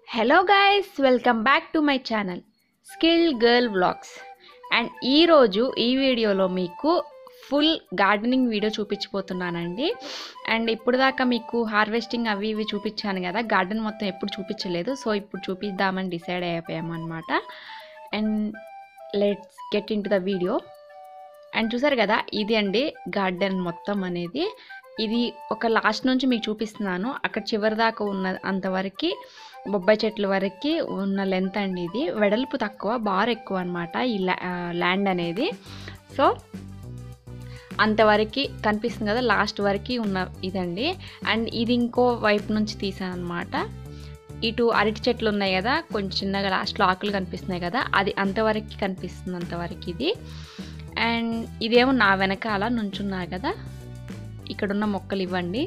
hello guys welcome back to my channel skill girl vlogs and ఈరోజు ఈ వీడియోలో మీకు ఫుల్ గార్డెనింగ్ వీడియో చూపించబోతున్నానండి అండ్ ఇప్పుడు దాకా మీకు హార్వెస్టింగ్ అవి ఇవి చూపించాను కదా గార్డెన్ మొత్తం ఎప్పుడు చూపించలేదు సో ఇప్పుడు చూపిద్దామని డిసైడ్ అయిపోయాము అనమాట and let's get into the video and చూసారు కదా ఇది అండి గార్డెన్ మొత్తం అనేది ఇది ఒక లాస్ట్ నుంచి మీకు చూపిస్తున్నాను అక్కడ చివరి దాకా ఉన్న అంతవరకు బొబ్బాయి చెట్ల వరకు ఉన్న లెంత్ అండి ఇది వెడల్పు తక్కువ బార్ ఎక్కువ అనమాట ఈ ల్యాండ్ అనేది సో అంతవరకు కనిపిస్తుంది కదా లాస్ట్ వరకు ఉన్న ఇదండి అండ్ ఇది ఇంకో వైపు నుంచి తీసాను అనమాట ఇటు అరటి చెట్లు ఉన్నాయి కదా కొంచెం చిన్నగా లాస్ట్లో ఆకులు కనిపిస్తున్నాయి కదా అది అంతవరకు కనిపిస్తుంది అంతవరకు ఇది అండ్ ఇదేమో నా వెనకాల నుంచున్నా కదా ఇక్కడున్న మొక్కలు ఇవ్వండి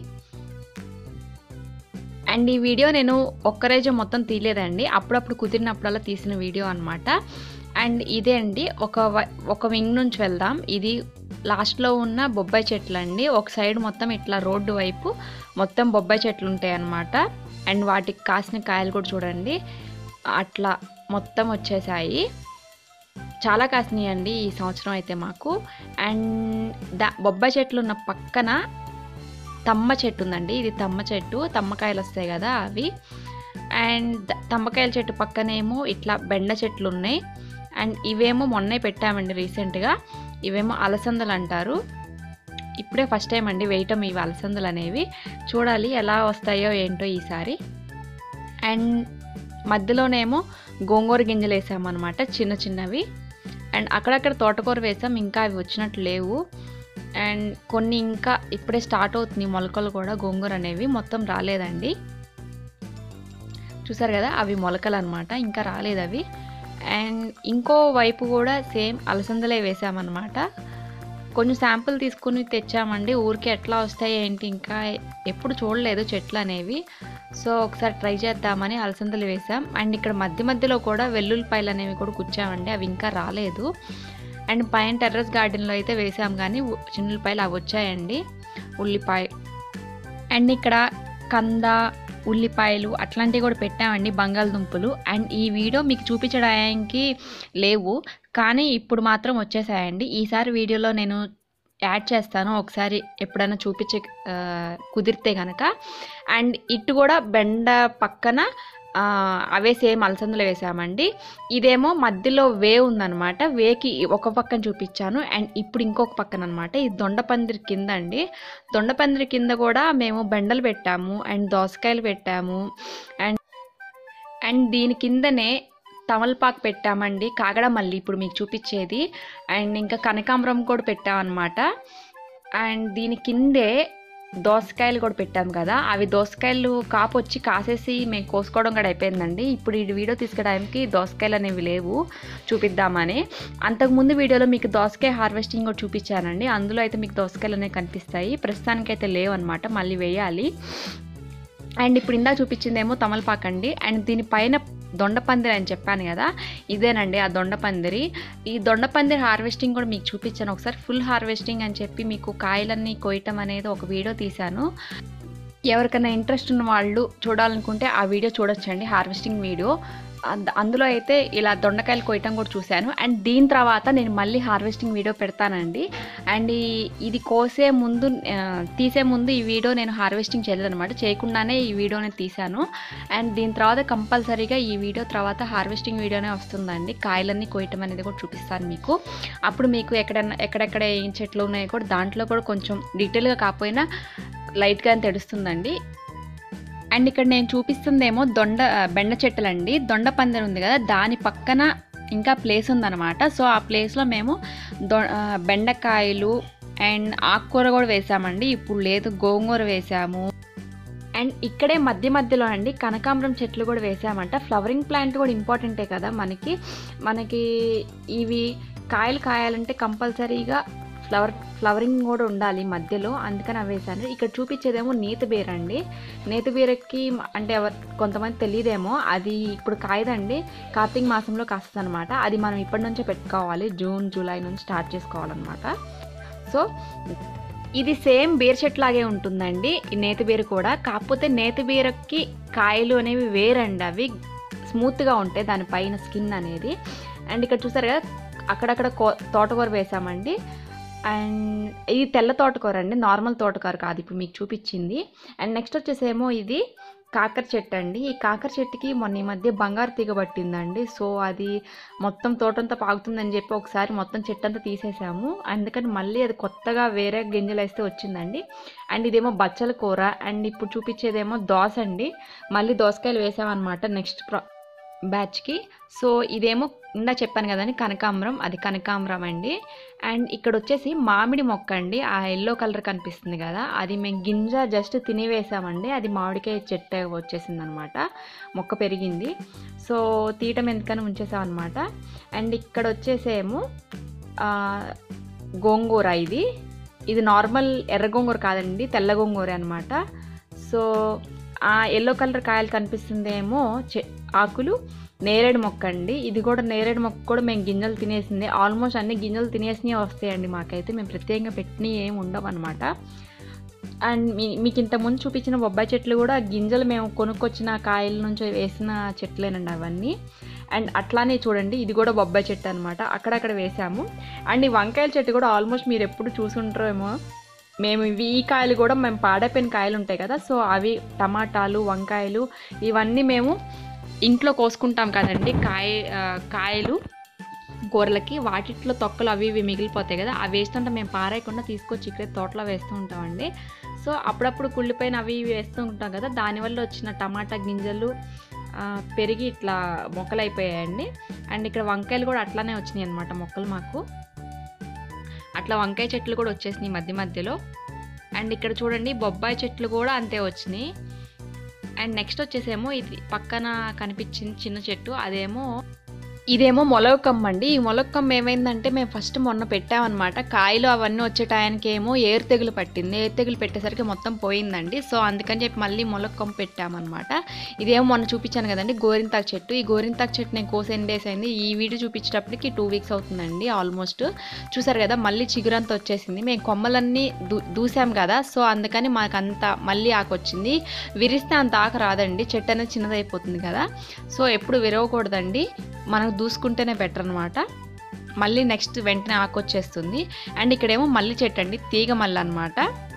అండ్ ఈ వీడియో నేను ఒక్కరోజు మొత్తం తీయలేదండి అప్పుడప్పుడు కుదిరినప్పుడల్లా తీసిన వీడియో అనమాట అండ్ ఇదే అండి ఒక ఒక వింగ్ నుంచి వెళ్దాం ఇది లాస్ట్లో ఉన్న బొబ్బాయి చెట్లు అండి ఒక సైడ్ మొత్తం ఇట్లా రోడ్డు వైపు మొత్తం బొబ్బాయి చెట్లు ఉంటాయి అన్నమాట అండ్ వాటికి కాసిన కాయలు కూడా చూడండి అట్లా మొత్తం వచ్చేసాయి చాలా కాసినాయండి ఈ సంవత్సరం అయితే మాకు అండ్ దా బొబ్బాయి చెట్లు ఉన్న పక్కన తమ్మ చెట్టు ఉందండి ఇది తమ్మ చెట్టు తమ్మకాయలు వస్తాయి కదా అవి అండ్ తమ్మకాయల చెట్టు పక్కనేమో ఇట్లా బెండ చెట్లు ఉన్నాయి అండ్ ఇవేమో మొన్నే పెట్టామండి రీసెంట్గా ఇవేమో అలసందలు అంటారు ఇప్పుడే ఫస్ట్ టైం అండి వేయటం ఇవి అలసందలు అనేవి చూడాలి ఎలా వస్తాయో ఏంటో ఈసారి అండ్ మధ్యలోనేమో గోంగూర గింజలు వేసామన్నమాట చిన్న చిన్నవి అండ్ అక్కడక్కడ తోటకూర వేసాం ఇంకా అవి వచ్చినట్టు లేవు అండ్ కొన్ని ఇంకా ఇప్పుడే స్టార్ట్ అవుతుంది మొలకలు కూడా గోంగూర అనేవి మొత్తం రాలేదండి చూసారు కదా అవి మొలకలు అనమాట ఇంకా రాలేదు అవి అండ్ ఇంకో వైపు కూడా సేమ్ అలసందలే వేసామన్నమాట కొంచెం శాంపుల్ తీసుకుని తెచ్చామండి ఊరికి ఎట్లా వస్తాయి ఏంటి ఇంకా ఎప్పుడు చూడలేదు చెట్లు అనేవి సో ఒకసారి ట్రై చేద్దామని అలసందలు వేసాం అండ్ ఇక్కడ మధ్య మధ్యలో కూడా వెల్లుల్లిపాయలు అనేవి కూడా కూర్చామండి అవి ఇంకా రాలేదు అండ్ పైన టెర్రస్ గార్డెన్లో అయితే వేసాం కానీ చిన్నులపాయలు అవి వచ్చాయండి ఉల్లిపాయ అండ్ ఇక్కడ కంద ఉల్లిపాయలు అట్లాంటివి కూడా పెట్టామండి బంగాళదుంపలు అండ్ ఈ వీడియో మీకు చూపించడానికి లేవు కానీ ఇప్పుడు మాత్రం వచ్చేసాయండి ఈసారి వీడియోలో నేను యాడ్ చేస్తాను ఒకసారి ఎప్పుడైనా చూపించే కుదిరితే కనుక అండ్ ఇటు కూడా బెండ పక్కన అవే సేమ్ అలసందులు వేసామండి ఇదేమో మధ్యలో వే ఉందనమాట వేకి ఒక పక్కన చూపించాను అండ్ ఇప్పుడు ఇంకొక పక్కన అనమాట ఇది దొండపందిరి కింద అండి దొండపందిరి కింద కూడా మేము బెండలు పెట్టాము అండ్ దోసకాయలు పెట్టాము అండ్ అండ్ దీని కిందనే తమలపాకు పెట్టామండి కాగడ మళ్ళీ ఇప్పుడు మీకు చూపించేది అండ్ ఇంకా కనకాంబరం కూడా పెట్టామన్నమాట అండ్ దీని కిందే దోసకాయలు కూడా పెట్టాం కదా అవి దోసకాయలు కాపు వచ్చి కాసేసి మేము కోసుకోవడం కూడా అయిపోయిందండి ఇప్పుడు ఈ వీడియో తీసుకోవడానికి దోసకాయలు అనేవి లేవు చూపిద్దామని అంతకుముందు వీడియోలో మీకు దోసకాయ హార్వెస్టింగ్ కూడా చూపించానండి అందులో అయితే మీకు దోసకాయలు అనేవి కనిపిస్తాయి ప్రస్తుతానికైతే లేవు అనమాట మళ్ళీ వేయాలి అండ్ ఇప్పుడు ఇందా చూపించిందేమో తమలపాకు అండి అండ్ దీనిపైన దొండపందిరి అని చెప్పాను కదా ఇదేనండి ఆ దొండపందిరి ఈ దొండపందిరి హార్వెస్టింగ్ కూడా మీకు చూపించాను ఒకసారి ఫుల్ హార్వెస్టింగ్ అని చెప్పి మీకు కాయలన్నీ కోయటం అనేది ఒక వీడియో తీశాను ఎవరికైనా ఇంట్రెస్ట్ ఉన్న వాళ్ళు చూడాలనుకుంటే ఆ వీడియో చూడొచ్చండి హార్వెస్టింగ్ వీడియో అందులో అయితే ఇలా దొండకాయలు కొయ్యటం కూడా చూశాను అండ్ దీని తర్వాత నేను మళ్ళీ హార్వెస్టింగ్ వీడియో పెడతానండి అండ్ ఇది కోసే ముందు తీసే ముందు ఈ వీడియో నేను హార్వెస్టింగ్ చేయలేదనమాట చేయకుండానే ఈ వీడియోని తీశాను అండ్ దీని తర్వాత కంపల్సరీగా ఈ వీడియో తర్వాత హార్వెస్టింగ్ వీడియోనే వస్తుందండి కాయలన్నీ కోయటం అనేది కూడా చూపిస్తాను మీకు అప్పుడు మీకు ఎక్కడన్నా ఎక్కడెక్కడ ఏం చెట్లు ఉన్నాయో కూడా దాంట్లో కూడా కొంచెం డీటెయిల్గా కాకపోయినా లైట్గా తెలుస్తుందండి అండ్ ఇక్కడ నేను చూపిస్తుందేమో దొండ బెండ చెట్టులండి దొండ పందిరి ఉంది కదా దాని పక్కన ఇంకా ప్లేస్ ఉందన్నమాట సో ఆ ప్లేస్లో మేము దొ బెండకాయలు అండ్ ఆకుకూర కూడా వేసామండి ఇప్పుడు లేదు గోంగూర వేసాము అండ్ ఇక్కడే మధ్య మధ్యలో అండి కనకాంబరం చెట్లు కూడా వేసామంట ఫ్లవరింగ్ ప్లాంట్ కూడా ఇంపార్టెంటే కదా మనకి మనకి ఇవి కాయలు కాయాలంటే కంపల్సరీగా ఫ్లవర్ ఫ్లవరింగ్ కూడా ఉండాలి మధ్యలో అందుకని అవి వేసాను ఇక్కడ చూపించేదేమో నేతి బీర అండి నేతి బీరకి అంటే ఎవరు కొంతమంది తెలియదేమో అది ఇప్పుడు కాయదండి కార్తీక మాసంలో కాస్తుంది అనమాట అది మనం ఇప్పటి నుంచే పెట్టుకోవాలి జూన్ జూలై నుంచి స్టార్ట్ చేసుకోవాలన్నమాట సో ఇది సేమ్ బీర చెట్టు లాగే ఉంటుందండి ఈ నేతి బీర కూడా కాకపోతే నేతి బీరకి కాయలు అనేవి వేరండి అవి స్మూత్గా ఉంటాయి దానిపైన స్కిన్ అనేది అండ్ ఇక్కడ చూసారు కదా అక్కడక్కడ కో తోటకూర వేసామండి అండ్ ఇది తెల్ల తోటకూర అండి నార్మల్ తోటకూర కాదు ఇప్పుడు మీకు చూపించింది అండ్ నెక్స్ట్ వచ్చేసేమో ఇది కాకర చెట్టు అండి ఈ కాకర చెట్టుకి మొన్న ఈ మధ్య బంగారు తీగ పట్టిందండి సో అది మొత్తం తోటంతా పాగుతుందని చెప్పి ఒకసారి మొత్తం చెట్టు అంతా తీసేసాము అందుకని మళ్ళీ అది కొత్తగా వేరే గింజలు వేస్తే వచ్చిందండి అండ్ ఇదేమో బచ్చల కూర అండ్ ఇప్పుడు చూపించేదేమో దోస అండి మళ్ళీ దోసకాయలు వేసామన్నమాట నెక్స్ట్ ప్రా బ్యాచ్కి సో ఇదేమో ఇందా చెప్పాను కదండి కనకాంబరం అది కనకాంబరం అండి అండ్ ఇక్కడ వచ్చేసి మామిడి మొక్క అండి ఆ ఎల్లో కలర్ కనిపిస్తుంది కదా అది మేము గింజ జస్ట్ తినివేసామండి అది మామిడికాయ చెట్టు వచ్చేసింది అనమాట మొక్క పెరిగింది సో తీయటం ఎందుకని ఉంచేసాం అనమాట అండ్ ఇక్కడ వచ్చేసేమో ఆ, గోంగూర ఇది ఇది నార్మల్ ఎర్ర గోంగూర కాదండి తెల్ల గోంగూర అనమాట సో ఆ ఎల్లో కలర్ కాయలు కనిపిస్తుందేమో చె ఆకులు నేరేడు మొక్క అండి ఇది కూడా నేరేడు మొక్క కూడా మేము గింజలు తినేసింది ఆల్మోస్ట్ అన్ని గింజలు తినేసినవి వస్తాయండి మాకైతే మేము ప్రత్యేకంగా పెట్టినవి ఏమి ఉండవు అనమాట అండ్ మీ మీకు ఇంతకుముందు చూపించిన బొబ్బాయి చెట్లు కూడా గింజలు మేము కొనుక్కొచ్చిన కాయల నుంచి వేసిన చెట్లేనండి అవన్నీ అండ్ అట్లానే చూడండి ఇది కూడా బొబ్బాయి చెట్టు అనమాట అక్కడక్కడ వేసాము అండ్ ఈ వంకాయల చెట్టు కూడా ఆల్మోస్ట్ మీరు ఎప్పుడు చూసుంటారేమో మేము ఇవి ఈ కాయలు కూడా మేము పాడైపోయిన కాయలు ఉంటాయి కదా సో అవి టమాటాలు వంకాయలు ఇవన్నీ మేము ఇంట్లో కోసుకుంటాం కదండి కాయ ఆ, కాయలు కూరలకి వాటిట్లో తొక్కలు అవి ఇవి మిగిలిపోతాయి కదా అవి వేస్తుంటే మేము పారేయకుండా తీసుకొచ్చి ఇక్కడే తోటలో వేస్తూ ఉంటామండి సో అప్పుడప్పుడు కుళ్ళిపోయిన అవి ఇవి వేస్తూ ఉంటాం కదా దానివల్ల వచ్చిన టమాటా గింజలు ఆ, పెరిగి ఇట్లా మొక్కలు అయిపోయాయండి అండ్ ఇక్కడ వంకాయలు కూడా అట్లానే వచ్చినాయి అనమాట మొక్కలు మాకు అట్లా వంకాయ చెట్లు కూడా వచ్చేసినాయి మధ్య మధ్యలో అండ్ ఇక్కడ చూడండి బొబ్బాయి చెట్లు కూడా అంతే వచ్చినాయి అండ్ నెక్స్ట్ వచ్చేసేమో ఇది పక్కన కనిపించింది చిన్న చెట్టు అదేమో ఇదేమో మొలకమ్మ అండి ఈ మొలకమ్మ ఏమైందంటే మేము ఫస్ట్ మొన్న పెట్టామన్నమాట కాయలు అవన్నీ వచ్చే టయానికి ఏమో ఏరు తెగులు పట్టింది ఏరు తెగులు పెట్టేసరికి మొత్తం పోయిందండి సో అందుకని చెప్పి మళ్ళీ మొలకమ్మ పెట్టామన్నమాట ఇదేమో మొన్న చూపించాను కదండి గోరింతాకు చెట్టు ఈ గోరింతాకు చెట్టు నేను కోసి ఎన్ని డేస్ అయింది ఈ వీడియో చూపించేటప్పటికి టూ వీక్స్ అవుతుందండి ఆల్మోస్ట్ చూసారు కదా మళ్ళీ చిగురంతా వచ్చేసింది మేము కొమ్మలన్నీ దూ దూసాం కదా సో అందుకని మాకు అంత మళ్ళీ ఆకు వచ్చింది విరిస్తే అంత ఆకు రాదండి చెట్టు అనేది చిన్నదైపోతుంది కదా సో ఎప్పుడు విరవకూడదండి మనకు దూసుకుంటేనే బెటర్ అనమాట మళ్ళీ నెక్స్ట్ వెంటనే ఆకు వచ్చేస్తుంది అండ్ ఇక్కడేమో మల్లి చెట్టు అండి తీగ మల్లి అనమాట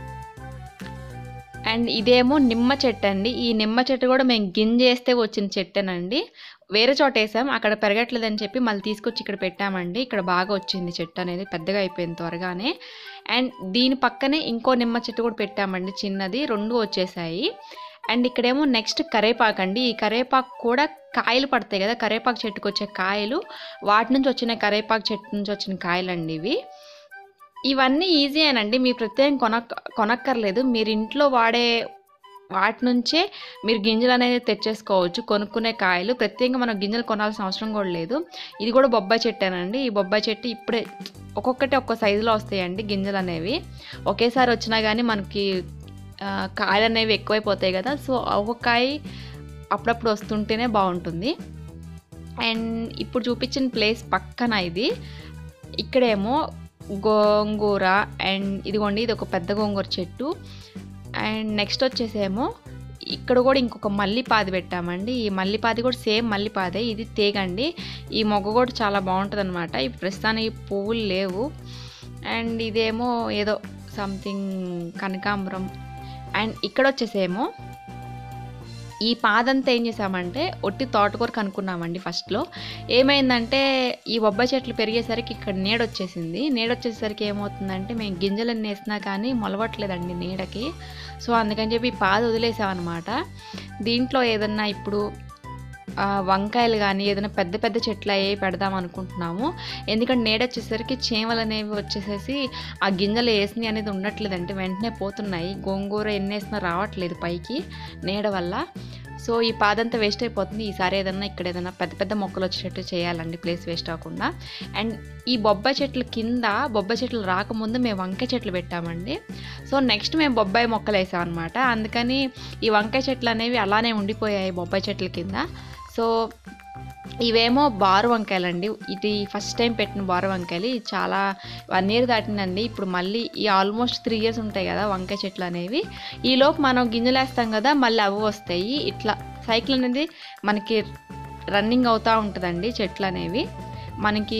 అండ్ ఇదేమో నిమ్మ చెట్టు అండి ఈ నిమ్మ చెట్టు కూడా మేము గింజ వేస్తే వచ్చిన చెట్టేనండి వేరే చోట వేసాం అక్కడ పెరగట్లేదని చెప్పి మళ్ళీ తీసుకొచ్చి ఇక్కడ పెట్టామండి ఇక్కడ బాగా వచ్చింది చెట్టు అనేది పెద్దగా అయిపోయింది త్వరగానే అండ్ దీని పక్కనే ఇంకో నిమ్మ చెట్టు కూడా పెట్టామండి చిన్నది రెండు వచ్చేసాయి అండ్ ఇక్కడేమో నెక్స్ట్ కరేపాకు అండి ఈ కరేపాకు కూడా కాయలు పడతాయి కదా కరేపాకు చెట్టుకు వచ్చే కాయలు వాటి నుంచి వచ్చిన కరేపాకు చెట్టు నుంచి వచ్చిన కాయలండి ఇవి ఇవన్నీ ఈజీయేనండి మీరు ప్రత్యేకం కొనక్ కొనక్కర్లేదు మీరు ఇంట్లో వాడే వాటి నుంచే మీరు గింజలు అనేది తెచ్చేసుకోవచ్చు కొనుక్కునే కాయలు ప్రత్యేకంగా మనం గింజలు కొనాల్సిన అవసరం కూడా లేదు ఇది కూడా బొబ్బాయి చెట్టేనండి ఈ బొబ్బాయి చెట్టు ఇప్పుడే ఒక్కొక్కటి ఒక్కో సైజులో వస్తాయండి గింజలు అనేవి ఒకేసారి వచ్చినా కానీ మనకి ఆ, కాయలు అనేవి ఎక్కువైపోతాయి కదా సో ఒక్కొక్క కాయ అప్పుడప్పుడు వస్తుంటేనే బాగుంటుంది అండ్ ఇప్పుడు చూపించిన ప్లేస్ పక్కన ఇది ఇక్కడేమో గోంగూర అండ్ ఇదిగోండి ఇది ఒక పెద్ద గోంగూర చెట్టు అండ్ నెక్స్ట్ వచ్చేసేమో ఇక్కడ కూడా ఇంకొక మల్లిపాది పెట్టామండి ఈ మల్లిపాది కూడా సేమ్ మల్లిపాదే ఇది తేగండి ఈ మొగ్గ కూడా చాలా బాగుంటుంది అనమాట ఈ ప్రస్తుతానికి పువ్వులు లేవు అండ్ ఇదేమో ఏదో సంథింగ్ కనకాంబరం అండ్ ఇక్కడ వచ్చేసేమో ఈ పాదంతా ఏం చేసామంటే ఒట్టి తోటకూర కనుక్కున్నామండి ఫస్ట్లో ఏమైందంటే ఈ బొబ్బాయి చెట్లు పెరిగేసరికి ఇక్కడ నీడ వచ్చేసింది నీడ వచ్చేసరికి ఏమవుతుందంటే మేము గింజలన్నీ వేసినా కానీ మొలవట్లేదండి నీడకి సో అందుకని చెప్పి ఈ పాద వదిలేసామన్నమాట దీంట్లో ఏదన్నా ఇప్పుడు ఆ, వంకాయలు కానీ ఏదైనా పెద్ద పెద్ద చెట్లు అయ్యి పెడదాం అనుకుంటున్నాము ఎందుకంటే నీడ వచ్చేసరికి చీమలు అనేవి వచ్చేసేసి ఆ గింజలు వేసినవి అనేది ఉండట్లేదంటే వెంటనే పోతున్నాయి గోంగూర ఎన్ని వేసినా రావట్లేదు పైకి నీడ వల్ల సో ఈ పాదంతా వేస్ట్ అయిపోతుంది ఈసారి ఏదన్నా ఇక్కడ ఏదైనా పెద్ద పెద్ద మొక్కలు వచ్చేటట్టు చేయాలండి ప్లేస్ వేస్ట్ అవ్వకుండా అండ్ ఈ బొబ్బాయి చెట్ల కింద బొబ్బాయి చెట్లు రాకముందు మేము వంకాయ చెట్లు పెట్టామండి సో నెక్స్ట్ మేము బొబ్బాయి మొక్కలు వేసాం అనమాట అందుకని ఈ వంకాయ చెట్లు అనేవి అలానే ఉండిపోయాయి బొబ్బాయి చెట్ల కింద సో ఇవేమో బారు వంకాయలండి ఇది ఫస్ట్ టైం పెట్టిన బారు వంకాయలు ఇది చాలా వన్ ఇయర్ దాటిందండి ఇప్పుడు మళ్ళీ ఈ ఆల్మోస్ట్ త్రీ ఇయర్స్ ఉంటాయి కదా వంకాయ చెట్లు అనేవి ఈలోపు మనం గింజలు వేస్తాం కదా మళ్ళీ అవి వస్తాయి ఇట్లా సైకిల్ అనేది మనకి రన్నింగ్ అవుతూ ఉంటుందండి చెట్లు అనేవి మనకి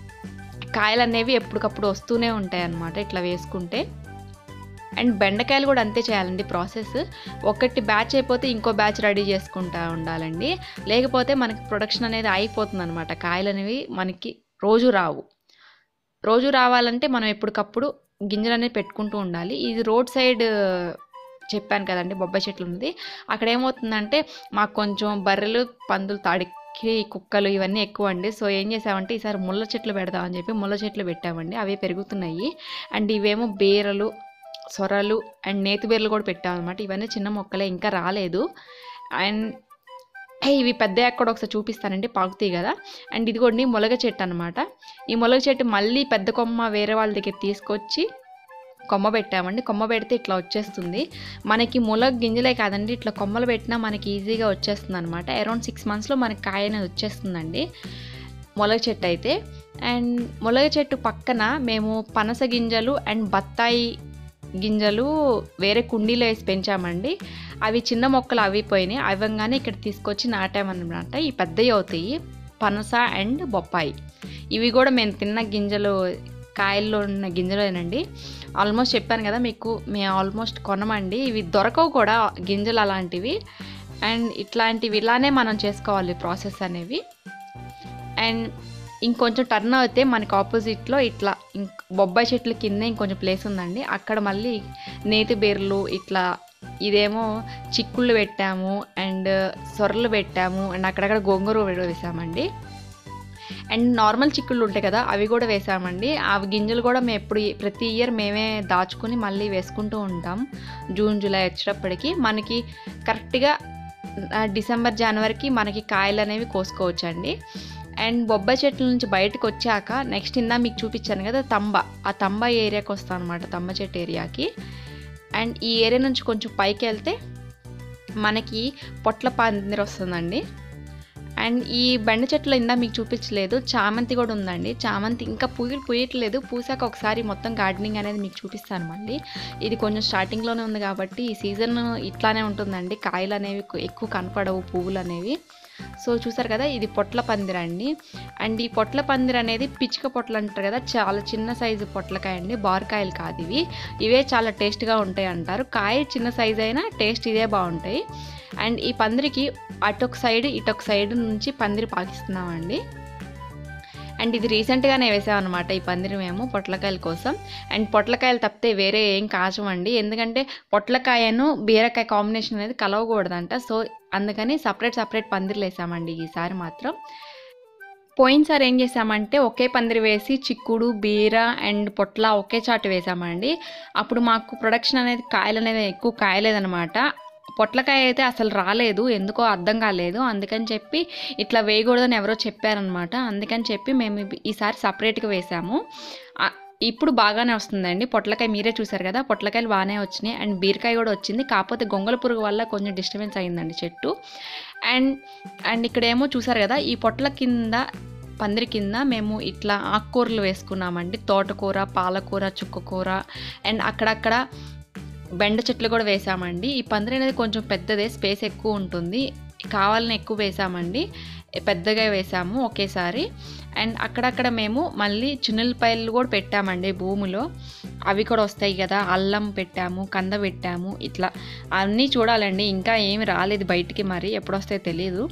కాయలు అనేవి ఎప్పటికప్పుడు వస్తూనే ఉంటాయి అన్నమాట ఇట్లా వేసుకుంటే అండ్ బెండకాయలు కూడా అంతే చేయాలండి ప్రాసెస్ ఒకటి బ్యాచ్ అయిపోతే ఇంకో బ్యాచ్ రెడీ చేసుకుంటా ఉండాలండి లేకపోతే మనకి ప్రొడక్షన్ అనేది అయిపోతుంది అనమాట కాయలు అనేవి మనకి రోజు రావు రోజు రావాలంటే మనం ఎప్పటికప్పుడు గింజలు అనేవి పెట్టుకుంటూ ఉండాలి ఇది రోడ్ సైడ్ చెప్పాను కదండి బొబ్బాయి చెట్లు ఉంది అక్కడ ఏమవుతుందంటే మాకు కొంచెం బర్రెలు పందులు తాడికి కుక్కలు ఇవన్నీ ఎక్కువ అండి సో ఏం చేసామంటే ఈసారి ముళ్ళ చెట్లు పెడదామని చెప్పి ముళ్ళ చెట్లు పెట్టామండి అవి పెరుగుతున్నాయి అండ్ ఇవేమో బీరలు సొరలు అండ్ నేతి బీరలు కూడా పెట్టామన్నమాట ఇవన్నీ చిన్న మొక్కలే ఇంకా రాలేదు అండ్ ఇవి పెద్ద కూడా ఒకసారి చూపిస్తానండి పాకుతాయి కదా అండ్ ఇదిగోండి మొలగ చెట్టు అనమాట ఈ మొలగ చెట్టు మళ్ళీ పెద్ద కొమ్మ వేరే వాళ్ళ దగ్గర తీసుకొచ్చి కొమ్మ పెట్టామండి కొమ్మ పెడితే ఇట్లా వచ్చేస్తుంది మనకి మొలగ గింజలే కాదండి ఇట్లా కొమ్మలు పెట్టినా మనకి ఈజీగా వచ్చేస్తుంది అనమాట అరౌండ్ సిక్స్ మంత్స్లో మనకి కాయ అనేది వచ్చేస్తుందండి మొలగ చెట్టు అయితే అండ్ మొలగ చెట్టు పక్కన మేము పనస గింజలు అండ్ బత్తాయి గింజలు వేరే కుండీలో వేసి పెంచామండి అవి చిన్న మొక్కలు అవి పోయినాయి అవ్వంగానే ఇక్కడ తీసుకొచ్చి నాటామన్నమాట ఈ పెద్దవి అవుతాయి పనస అండ్ బొప్పాయి ఇవి కూడా మేము తిన్న గింజలు కాయల్లో ఉన్న గింజలేనండి ఆల్మోస్ట్ చెప్పాను కదా మీకు మేము ఆల్మోస్ట్ కొనమండి ఇవి దొరకవు కూడా గింజలు అలాంటివి అండ్ ఇట్లాంటివి ఇలానే మనం చేసుకోవాలి ప్రాసెస్ అనేవి అండ్ ఇంకొంచెం టర్న్ అయితే మనకి ఆపోజిట్లో ఇట్లా ఇంక బొబ్బాయి చెట్ల కింద ఇంకొంచెం ప్లేస్ ఉందండి అక్కడ మళ్ళీ నేతి బీరలు ఇట్లా ఇదేమో చిక్కుళ్ళు పెట్టాము అండ్ సొరలు పెట్టాము అండ్ అక్కడక్కడ గోంగూర కూడా వేసామండి అండ్ నార్మల్ చిక్కుళ్ళు ఉంటాయి కదా అవి కూడా వేసామండి ఆ గింజలు కూడా మేము ఎప్పుడు ప్రతి ఇయర్ మేమే దాచుకుని మళ్ళీ వేసుకుంటూ ఉంటాం జూన్ జూలై వచ్చేటప్పటికి మనకి కరెక్ట్గా డిసెంబర్ జనవరికి మనకి కాయలు అనేవి కోసుకోవచ్చండి అండ్ బొబ్బాయి చెట్ల నుంచి బయటకు వచ్చాక నెక్స్ట్ ఇందా మీకు చూపించాను కదా తంబ ఆ తంబ ఏరియాకి వస్తాను అనమాట తంబ చెట్టు ఏరియాకి అండ్ ఈ ఏరియా నుంచి కొంచెం పైకి వెళ్తే మనకి పొట్ల పందిరి వస్తుందండి అండ్ ఈ బెండ చెట్లు ఇందా మీకు చూపించలేదు చామంతి కూడా ఉందండి చామంతి ఇంకా పూలు పూయట్లేదు పూసాక ఒకసారి మొత్తం గార్డెనింగ్ అనేది మీకు చూపిస్తాను మళ్ళీ ఇది కొంచెం స్టార్టింగ్లోనే ఉంది కాబట్టి ఈ సీజన్ ఇట్లానే ఉంటుందండి కాయలు అనేవి ఎక్కువ కనపడవు పువ్వులు అనేవి సో చూసారు కదా ఇది పొట్ల పందిర అండి అండ్ ఈ పొట్ల పందిర అనేది పిచ్చుక పొట్లు అంటారు కదా చాలా చిన్న సైజు పొట్లకాయ అండి బారకాయలు కాదు ఇవి ఇవే చాలా టేస్ట్గా ఉంటాయి అంటారు కాయ చిన్న సైజ్ అయినా టేస్ట్ ఇదే బాగుంటాయి అండ్ ఈ పందిరికి అటొక సైడ్ ఇటొక సైడ్ నుంచి పందిరి పాకిస్తున్నామండి అండ్ ఇది రీసెంట్గానే వేసామన్నమాట ఈ పందిరి మేము పొట్లకాయల కోసం అండ్ పొట్లకాయలు తప్పితే వేరే ఏం కాచమండి ఎందుకంటే పొట్లకాయను బీరకాయ కాంబినేషన్ అనేది కలవకూడదంట సో అందుకని సపరేట్ సపరేట్ పందిర్లు వేసామండి ఈసారి మాత్రం పోయినసారి ఏం చేసామంటే ఒకే పందిరి వేసి చిక్కుడు బీర అండ్ పొట్ల ఒకే చాటు వేసామండి అప్పుడు మాకు ప్రొడక్షన్ అనేది కాయలు అనేది ఎక్కువ కాయలేదనమాట పొట్లకాయ అయితే అసలు రాలేదు ఎందుకో అర్థం కాలేదు అందుకని చెప్పి ఇట్లా వేయకూడదని ఎవరో చెప్పారనమాట అందుకని చెప్పి మేము ఈసారి సపరేట్గా వేసాము ఇప్పుడు బాగానే వస్తుందండి పొట్లకాయ మీరే చూసారు కదా పొట్లకాయలు బాగానే వచ్చినాయి అండ్ బీరకాయ కూడా వచ్చింది కాకపోతే గొంగల పురుగు వల్ల కొంచెం డిస్టర్బెన్స్ అయిందండి చెట్టు అండ్ అండ్ ఇక్కడేమో చూసారు కదా ఈ పొట్ల కింద పందిరి కింద మేము ఇట్లా ఆకుకూరలు వేసుకున్నామండి తోటకూర పాలకూర చుక్కకూర అండ్ అక్కడక్కడ బెండ చెట్లు కూడా వేసామండి ఈ పందిరి అనేది కొంచెం పెద్దదే స్పేస్ ఎక్కువ ఉంటుంది కావాలని ఎక్కువ వేసామండి పెద్దగా వేసాము ఒకేసారి అండ్ అక్కడక్కడ మేము మళ్ళీ చిన్నపాయలు కూడా పెట్టామండి భూమిలో అవి కూడా వస్తాయి కదా అల్లం పెట్టాము కంద పెట్టాము ఇట్లా అన్నీ చూడాలండి ఇంకా ఏమి రాలేదు బయటికి మరి ఎప్పుడు వస్తాయో తెలియదు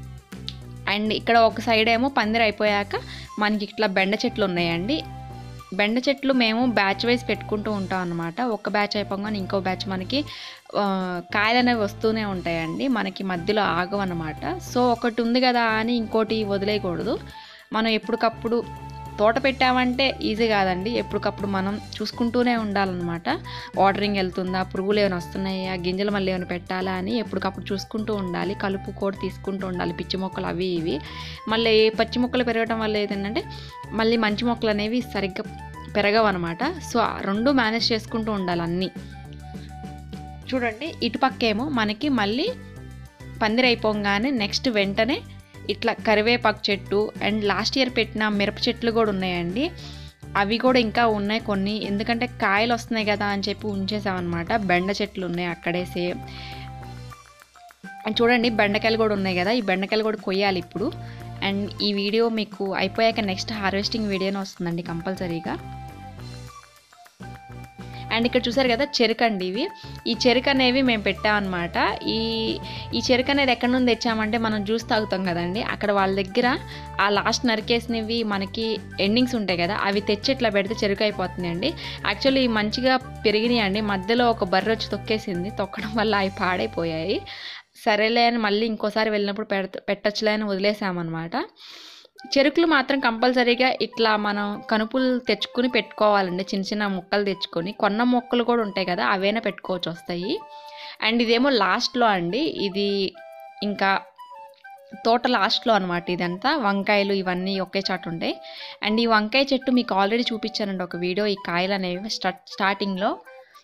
అండ్ ఇక్కడ ఒక సైడ్ ఏమో పందిరి అయిపోయాక మనకి ఇట్లా బెండ చెట్లు ఉన్నాయండి బెండ చెట్లు మేము బ్యాచ్ వైజ్ పెట్టుకుంటూ ఉంటాం అనమాట ఒక బ్యాచ్ అయిపోగానే ఇంకో బ్యాచ్ మనకి కాయలు అనేవి వస్తూనే ఉంటాయండి మనకి మధ్యలో ఆగవన్నమాట సో ఒకటి ఉంది కదా అని ఇంకోటి వదిలేయకూడదు మనం ఎప్పటికప్పుడు తోట పెట్టామంటే ఈజీ కాదండి ఎప్పటికప్పుడు మనం చూసుకుంటూనే ఉండాలన్నమాట వాటరింగ్ వెళ్తుందా పురుగులు ఏమైనా వస్తున్నాయా గింజలు మళ్ళీ ఏమైనా పెట్టాలా అని ఎప్పటికప్పుడు చూసుకుంటూ ఉండాలి కలుపు కూడా తీసుకుంటూ ఉండాలి పిచ్చి మొక్కలు అవి ఇవి మళ్ళీ పచ్చి మొక్కలు పెరగడం వల్ల ఏంటంటే మళ్ళీ మంచి మొక్కలు అనేవి సరిగ్గా పెరగవు అనమాట సో రెండు మేనేజ్ చేసుకుంటూ ఉండాలి అన్నీ చూడండి ఇటుపక్కేమో మనకి మళ్ళీ పందిరి అయిపోగానే నెక్స్ట్ వెంటనే ఇట్లా కరివేపాకు చెట్టు అండ్ లాస్ట్ ఇయర్ పెట్టిన మిరప చెట్లు కూడా ఉన్నాయండి అవి కూడా ఇంకా ఉన్నాయి కొన్ని ఎందుకంటే కాయలు వస్తున్నాయి కదా అని చెప్పి ఉంచేసామన్నమాట బెండ చెట్లు ఉన్నాయి అక్కడే సేమ్ అండ్ చూడండి బెండకాయలు కూడా ఉన్నాయి కదా ఈ బెండకాయలు కూడా కొయ్యాలి ఇప్పుడు అండ్ ఈ వీడియో మీకు అయిపోయాక నెక్స్ట్ హార్వెస్టింగ్ వీడియోనే వస్తుందండి కంపల్సరీగా అండ్ ఇక్కడ చూసారు కదా చెరుకు అండి ఇవి ఈ చెరుకు అనేవి మేము పెట్టామన్నమాట ఈ ఈ చెరుకు అనేది ఎక్కడి నుండి తెచ్చామంటే మనం జ్యూస్ తాగుతాం కదండి అక్కడ వాళ్ళ దగ్గర ఆ లాస్ట్ నరికేసినవి మనకి ఎండింగ్స్ ఉంటాయి కదా అవి తెచ్చి ఇట్లా పెడితే చెరుకు అయిపోతుందండి యాక్చువల్లీ మంచిగా పెరిగినాయి అండి మధ్యలో ఒక బర్రె వచ్చి తొక్కేసింది తొక్కడం వల్ల అవి పాడైపోయాయి సరేలే అని మళ్ళీ ఇంకోసారి వెళ్ళినప్పుడు పెడత పెట్టచ్చులే అని వదిలేసామన్నమాట చెరుకులు మాత్రం కంపల్సరీగా ఇట్లా మనం కనుపులు తెచ్చుకుని పెట్టుకోవాలండి చిన్న చిన్న ముక్కలు తెచ్చుకొని కొన్న మొక్కలు కూడా ఉంటాయి కదా అవైనా పెట్టుకోవచ్చు వస్తాయి అండ్ ఇదేమో లాస్ట్లో అండి ఇది ఇంకా తోట లాస్ట్లో అనమాట ఇదంతా వంకాయలు ఇవన్నీ ఒకే చాటు ఉంటాయి అండ్ ఈ వంకాయ చెట్టు మీకు ఆల్రెడీ చూపించానండి ఒక వీడియో ఈ కాయలు అనేవి స్టార్ట్ స్టార్టింగ్లో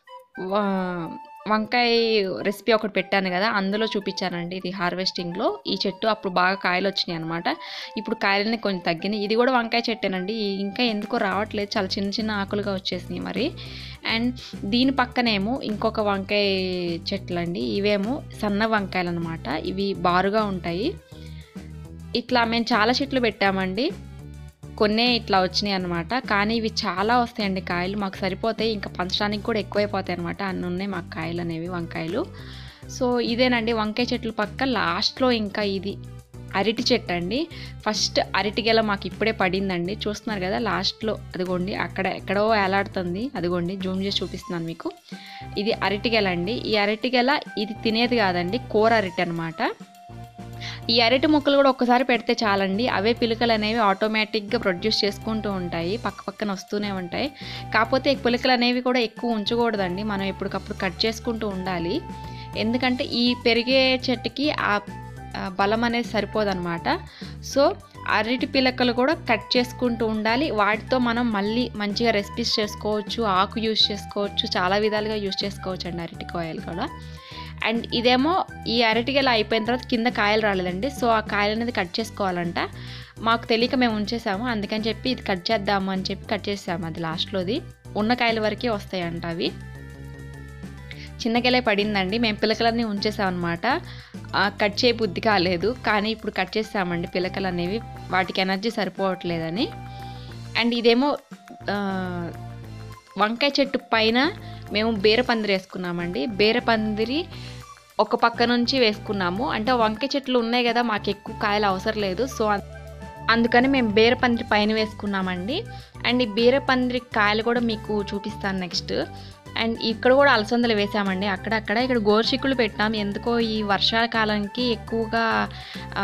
వంకాయ రెసిపీ ఒకటి పెట్టాను కదా అందులో చూపించానండి ఇది హార్వెస్టింగ్లో ఈ చెట్టు అప్పుడు బాగా కాయలు వచ్చినాయి అనమాట ఇప్పుడు కాయలని కొంచెం తగ్గినాయి ఇది కూడా వంకాయ చెట్టేనండి ఇంకా ఎందుకో రావట్లేదు చాలా చిన్న చిన్న ఆకులుగా వచ్చేసినాయి మరి అండ్ దీని పక్కనేమో ఇంకొక వంకాయ చెట్లు అండి ఇవేమో సన్న వంకాయలు అనమాట ఇవి బారుగా ఉంటాయి ఇట్లా మేము చాలా చెట్లు పెట్టామండి కొన్నే ఇట్లా వచ్చినాయి అనమాట కానీ ఇవి చాలా వస్తాయండి కాయలు మాకు సరిపోతాయి ఇంకా పంచడానికి కూడా ఎక్కువైపోతాయి అనమాట అన్ని ఉన్నాయి మాకు కాయలు అనేవి వంకాయలు సో ఇదేనండి వంకాయ చెట్లు పక్క లాస్ట్లో ఇంకా ఇది అరటి చెట్టు అండి ఫస్ట్ అరటి గెల మాకు ఇప్పుడే పడిందండి చూస్తున్నారు కదా లాస్ట్లో అదిగోండి అక్కడ ఎక్కడో వేలాడుతుంది అదిగోండి జూమ్ చేసి చూపిస్తున్నాను మీకు ఇది అరటి గెల అండి ఈ అరటి గెల ఇది తినేది కాదండి కూర అరటి అనమాట ఈ అరటి మొక్కలు కూడా ఒక్కసారి పెడితే చాలండి అవే పిలుకలు అనేవి ఆటోమేటిక్గా ప్రొడ్యూస్ చేసుకుంటూ ఉంటాయి పక్క పక్కన వస్తూనే ఉంటాయి కాకపోతే ఈ పిలుకలు అనేవి కూడా ఎక్కువ ఉంచకూడదండి మనం ఎప్పటికప్పుడు కట్ చేసుకుంటూ ఉండాలి ఎందుకంటే ఈ పెరిగే చెట్టుకి ఆ ఆ బలం అనేది సరిపోదన్నమాట సో అరటి పిలకలు కూడా కట్ చేసుకుంటూ ఉండాలి వాటితో మనం మళ్ళీ మంచిగా రెసిపీస్ చేసుకోవచ్చు ఆకు యూస్ చేసుకోవచ్చు చాలా విధాలుగా యూస్ చేసుకోవచ్చు అండి అరటికాయలు కూడా అండ్ ఇదేమో ఈ అరటిగెల అయిపోయిన తర్వాత కింద కాయలు రాలేదండి సో ఆ కాయలు అనేది కట్ చేసుకోవాలంట మాకు తెలియక మేము ఉంచేసాము అందుకని చెప్పి ఇది కట్ చేద్దాము అని చెప్పి కట్ చేసాము అది లాస్ట్లోది ఉన్న కాయల వరకే వస్తాయంట అవి చిన్నకెలే పడిందండి మేము పిలకలన్నీ ఉంచేసాం అనమాట కట్ చేయ బుద్ధి కాలేదు కానీ ఇప్పుడు కట్ చేసామండి పిలకలు అనేవి వాటికి ఎనర్జీ సరిపోవట్లేదని అండ్ ఇదేమో ఆ, వంకాయ చెట్టు పైన మేము బీరపందిరి వేసుకున్నామండి బీరపందిరి ఒక పక్క నుంచి వేసుకున్నాము అంటే వంకాయ చెట్లు ఉన్నాయి కదా మాకు ఎక్కువ కాయలు అవసరం లేదు సో అం- అందుకని మేము బీరపందిరి పైన వేసుకున్నామండి అండ్ ఈ బీరపందిరి కాయలు కూడా మీకు చూపిస్తాను నెక్స్ట్ అండ్ ఇక్కడ కూడా అలసందలు వేసామండి అక్కడక్కడ ఇక్కడ గోరుచిక్కులు పెట్టాం ఎందుకో ఈ వర్షాకాలానికి ఎక్కువగా ఆ,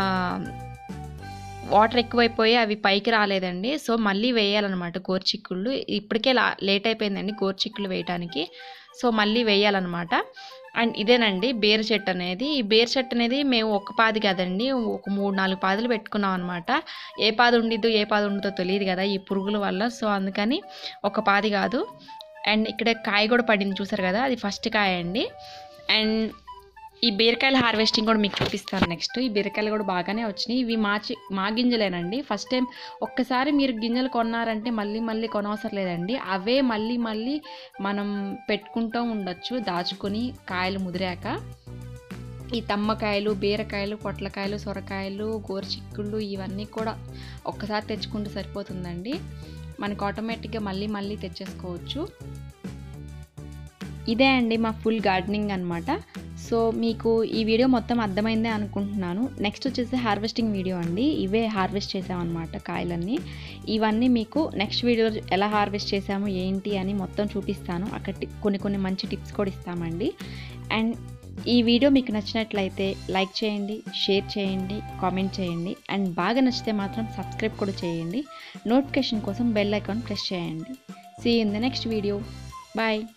వాటర్ ఎక్కువైపోయి అవి పైకి రాలేదండి సో మళ్ళీ వేయాలన్నమాట గోరుచిక్కుళ్ళు ఇప్పటికే లా లేట్ అయిపోయిందండి గోరుచిక్కులు వేయటానికి సో మళ్ళీ వేయాలన్నమాట అండ్ ఇదేనండి బేర చెట్టు అనేది ఈ బేర చెట్టు అనేది మేము ఒక పాది కదండి ఒక మూడు నాలుగు పాదులు పెట్టుకున్నాం అనమాట ఏ పాది ఉండిద్దో ఏ పాది ఉండిద్దో తెలియదు కదా ఈ పురుగుల వల్ల సో అందుకని ఒక పాది కాదు అండ్ ఇక్కడ కాయ కూడా పడింది చూసారు కదా అది ఫస్ట్ కాయ అండి అండ్ ఈ బీరకాయల హార్వెస్టింగ్ కూడా మీకు చూపిస్తాను నెక్స్ట్ ఈ బీరకాయలు కూడా బాగానే వచ్చినాయి ఇవి మా చి- మా గింజలేనండి ఫస్ట్ టైం ఒక్కసారి మీరు గింజలు కొన్నారంటే మళ్ళీ మళ్ళీ కొనవసరం లేదండి అవే మళ్ళీ మళ్ళీ మనం పెట్టుకుంటూ ఉండొచ్చు దాచుకొని కాయలు ముదిరాక ఈ తమ్మకాయలు బీరకాయలు పొట్లకాయలు సొరకాయలు గోరుచిక్కుళ్ళు ఇవన్నీ కూడా ఒక్కసారి తెచ్చుకుంటే సరిపోతుందండి మనకు ఆటోమేటిక్గా మళ్ళీ మళ్ళీ తెచ్చేసుకోవచ్చు ఇదే అండి మా ఫుల్ గార్డెనింగ్ అనమాట సో మీకు ఈ వీడియో మొత్తం అర్థమైందే అనుకుంటున్నాను నెక్స్ట్ వచ్చేసి హార్వెస్టింగ్ వీడియో అండి ఇవే హార్వెస్ట్ చేసామన్నమాట కాయలన్నీ ఇవన్నీ మీకు నెక్స్ట్ వీడియో ఎలా హార్వెస్ట్ చేసాము ఏంటి అని మొత్తం చూపిస్తాను అక్కడ టి- కొన్ని కొన్ని మంచి టిప్స్ కూడా ఇస్తామండి అండ్ ఈ వీడియో మీకు నచ్చినట్లయితే లైక్ చేయండి షేర్ చేయండి కామెంట్ చేయండి అండ్ బాగా నచ్చితే మాత్రం సబ్స్క్రైబ్ కూడా చేయండి నోటిఫికేషన్ కోసం బెల్ ఐకాన్ ప్రెస్ చేయండి see in the next video bye